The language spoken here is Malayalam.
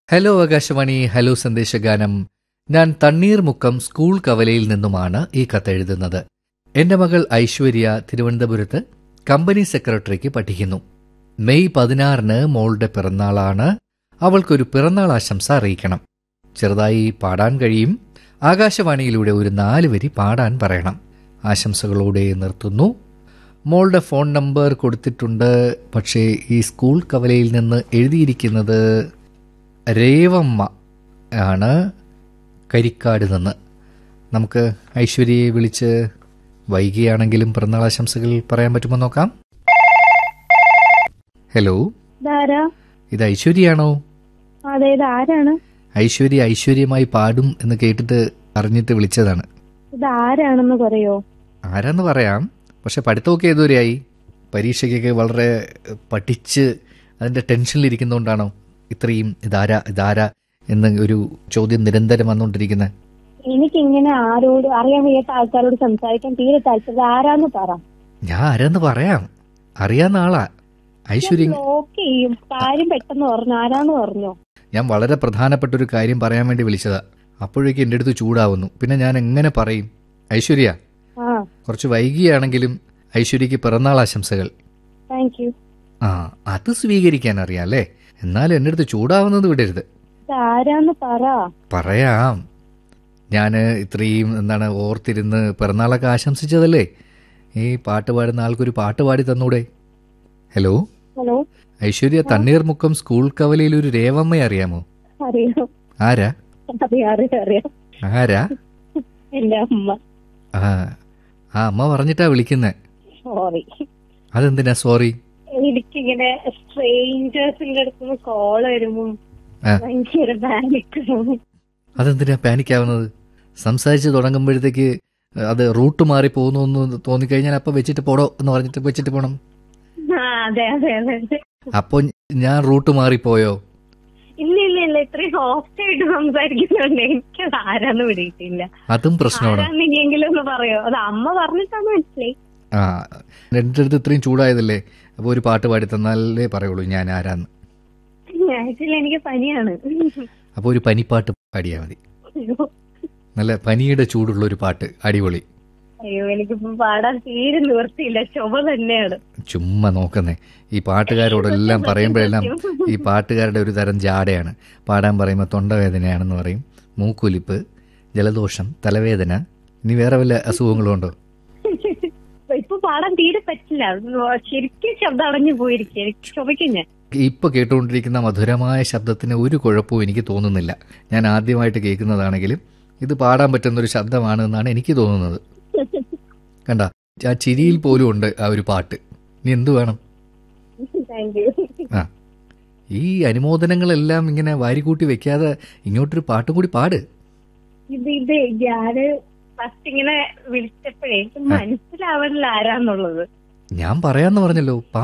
ഹലോ ആകാശവാണി ഹലോ സന്ദേശഗാനം ഞാൻ തണ്ണീർമുക്കം സ്കൂൾ കവലയിൽ നിന്നുമാണ് ഈ കത്തെഴുതുന്നത് എന്റെ മകൾ ഐശ്വര്യ തിരുവനന്തപുരത്ത് കമ്പനി സെക്രട്ടറിക്ക് പഠിക്കുന്നു മെയ് പതിനാറിന് മോളുടെ പിറന്നാളാണ് അവൾക്കൊരു പിറന്നാൾ ആശംസ അറിയിക്കണം ചെറുതായി പാടാൻ കഴിയും ആകാശവാണിയിലൂടെ ഒരു നാല് വരി പാടാൻ പറയണം ആശംസകളോടെ നിർത്തുന്നു മോളുടെ ഫോൺ നമ്പർ കൊടുത്തിട്ടുണ്ട് പക്ഷേ ഈ സ്കൂൾ കവലയിൽ നിന്ന് എഴുതിയിരിക്കുന്നത് രേവമ്മ ആണ് കരിക്കാട് നിന്ന് നമുക്ക് ഐശ്വര്യയെ വിളിച്ച് വൈകിയാണെങ്കിലും പിറന്നാൾ ആശംസകൾ പറയാൻ പറ്റുമോ നോക്കാം ഹലോ ഇതാരാ ഇത് ഐശ്വര്യയാണോ അതെ ഇത് ആരാണ് ഐശ്വര്യ ഐശ്വര്യമായി പാടും എന്ന് കേട്ടിട്ട് അറിഞ്ഞിട്ട് വിളിച്ചതാണ് ഇത് ആരാണെന്ന് പറയോ ആരാന്ന് പറയാം പക്ഷെ പഠിത്തമൊക്കെ ഏതുവരെയായി പരീക്ഷയ്ക്കൊക്കെ വളരെ പഠിച്ച് അതിന്റെ ടെൻഷനിലിരിക്കുന്നതുകൊണ്ടാണോ ഇത്രയും ഇതാരാ ഇതാരാ എന്ന ഒരു ചോദ്യം നിരന്തരം വന്നുകൊണ്ടിരിക്കുന്നത് എനിക്കിങ്ങനെ ആരോട് അറിയാൻ വയ്യാത്ത ആൾക്കാരോട് സംസാരിക്കാൻ തീരെ താല്പര്യം ആരാന്ന് പറ ഞാൻ ആരാന്ന് പറയാം അറിയാവുന്ന ആളാ ഐശ്വര്യ ബ്ലോക്ക് ചെയ്യും കാര്യം പെട്ടെന്ന് പറഞ്ഞു ആരാന്ന് പറഞ്ഞോ ഞാൻ വളരെ പ്രധാനപ്പെട്ട ഒരു കാര്യം പറയാൻ വേണ്ടി വിളിച്ചതാ അപ്പോഴേക്കും എൻ്റെ അടുത്ത് ചൂടാവുന്നു പിന്നെ ഞാൻ എങ്ങനെ പറയും ഐശ്വര്യ ആ കുറച്ച് വൈകിയാണെങ്കിലും ഐശ്വര്യക്ക് പിറന്നാൾ ആശംസകൾ താങ്ക് യു ആ അത് സ്വീകരിക്കാൻ അറിയാം അല്ലേ എന്നാലും എൻ്റെ അടുത്ത് ചൂടാവുന്നത് വിടരുത് ഇത് ആരാന്ന് പറ പറയാം ഞാൻ ഇത്രയും എന്താണ് ഓർത്തിരുന്ന് പിറന്നാളൊക്കെ ആശംസിച്ചതല്ലേ ഈ പാട്ട് പാടുന്ന ആൾക്കൊരു പാട്ട് പാടി തന്നൂടെ hello hello Aishwarya Thanneermukkom school കവലയിൽ ഒരു രേവമ്മയെ അറിയാമോ അറിയാം ആരാ അറിയാം അറിയാം അറിയാം ആരാ എന്റെ അമ്മ ആ ആ അമ്മ പറഞ്ഞിട്ടാ വിളിക്കുന്നേ സോറി അതെന്തിനാ സോറി എനിക്കിങ്ങനെ സ്ട്രേഞ്ചേഴ്സിന്റെ അടുത്തുനിന്ന് കോൾ വരുമ്പോ ആ. ഭയങ്കര പാനിക് അതെന്തിനാ പാനിക്കാവുന്നത് സംസാരിച്ച് തുടങ്ങുമ്പോഴത്തേക്ക് അത് റൂട്ട് മാറി പോകുന്നു എന്ന് തോന്നിക്കഴിഞ്ഞാൽ അപ്പം വെച്ചിട്ട് പോടോ എന്ന് പറഞ്ഞിട്ട് വെച്ചിട്ട് പോണം ആ അതെ അതെ അതെ അതെ അപ്പോൾ ഞാൻ റൂട്ട് മാറിപ്പോയോ ഇല്ല ഇല്ല ഇല്ല ഇത്രയും സോഫ്റ്റ് ആയിട്ട് സംസാരിക്കുന്നുണ്ട് എനിക്കത് ആരാന്ന് പിടിയിട്ടില്ല അതും പ്രശ്നമാണ് ആരാന്ന് ഇനിയെങ്കിലും ഒന്ന് പറയോ അത് അമ്മ പറഞ്ഞിട്ടാണ് മനസ്സിലായി ആ എൻ്റെ അടുത്ത് ഇത്രയും ചൂടായതല്ലേ അപ്പോൾ ഒരു പാട്ട് പാടി തന്നാലേ പറയുള്ളൂ ഞാൻ ആരാന്ന് ആക്ച്വലി എനിക്ക് പനിയാണ് അപ്പോൾ ഒരു പനിപ്പാട്ട് പാടിയാൽ മതി നല്ല പനിയുടെ ചൂടുള്ള ഒരു പാട്ട് അടിപൊളി അയ്യോ എനിക്കിപ്പോ പാടാൻ തീരെ നിവർത്തിയില്ല ചുമ തന്നെയാണ് ചുമ്മാ നോക്കുന്നേ ഈ പാട്ടുകാരോടെല്ലാം പറയുമ്പോഴെല്ലാം ഈ പാട്ടുകാരുടെ ഒരു തരം ജാടയാണ് പാടാൻ പറയുമ്പോൾ തൊണ്ടവേദനയാണെന്ന് പറയും മൂക്കൊലിപ്പ് ജലദോഷം തലവേദന ഇനി വേറെ വല്ല അസുഖങ്ങളും ഉണ്ടോ ഇപ്പൊ പാടാൻ തീരെ പറ്റില്ല ശരിക്കും ശബ്ദം അടഞ്ഞു പോയിരിക്കും എനിക്ക് ചുമയ്ക്കും ഞാൻ ഇപ്പൊ കേട്ടുകൊണ്ടിരിക്കുന്ന മധുരമായ ശബ്ദത്തിന് ഒരു കുഴപ്പവും എനിക്ക് തോന്നുന്നില്ല ഞാൻ ആദ്യമായിട്ട് കേൾക്കുന്നതാണെങ്കിലും ഇത് പാടാൻ പറ്റുന്ന ഒരു ശബ്ദമാണ് എന്നാണ് എനിക്ക് തോന്നുന്നത് കണ്ട ആ ചിരിയിൽ പോലും ഉണ്ട് ആ ഒരു പാട്ട് നീ എന്തു വേണം താങ്ക് യു ആ ഈ അനുമോദനങ്ങളെല്ലാം ഇങ്ങനെ വാരിക്കൂട്ടി വെക്കാതെ ഇങ്ങോട്ടൊരു പാട്ടും കൂടി പാട് ഇത് ഇത് ഞാന് ഫസ്റ്റ് ഇങ്ങനെ വിളിച്ചപ്പോഴേ എനിക്ക് മനസ്സിലാവണില്ല ആരാന്നുള്ളത് ഞാൻ പറയാന്ന് പറഞ്ഞല്ലോ